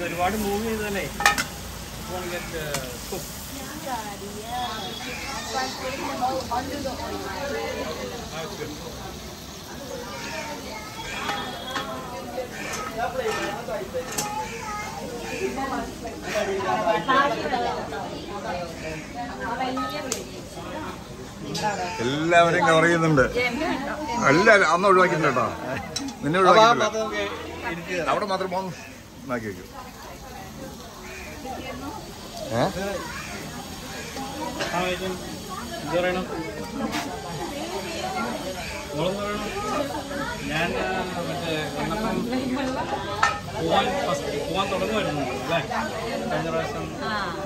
ഒരുപാട് മൂവ് ചെയ്തല്ലേ കുക്ക് എല്ലാവരെയും കവർ ചെയ്യുന്നുണ്ട് എല്ലാവരും അന്ന് ഒഴിവാക്കിയിട്ടുണ്ട് കേട്ടോ നിന്നെ ഒഴിവാക്കിയിട്ടില്ല അവിടെ മാത്രം പോന്ന് ഉണ്ടാക്കി വെക്കും ഏ ആ വൈദ്യൻ എന്ത് പറയണം നിങ്ങളെന്ത് പറയണം ഞാൻ ആ, മറ്റേ വന്നപ്പം പോവാൻ ഫസ്റ്റ് പോവാൻ തുടങ്ങുമായിരുന്നു അല്ലേ കഴിഞ്ഞ പ്രാവശ്യം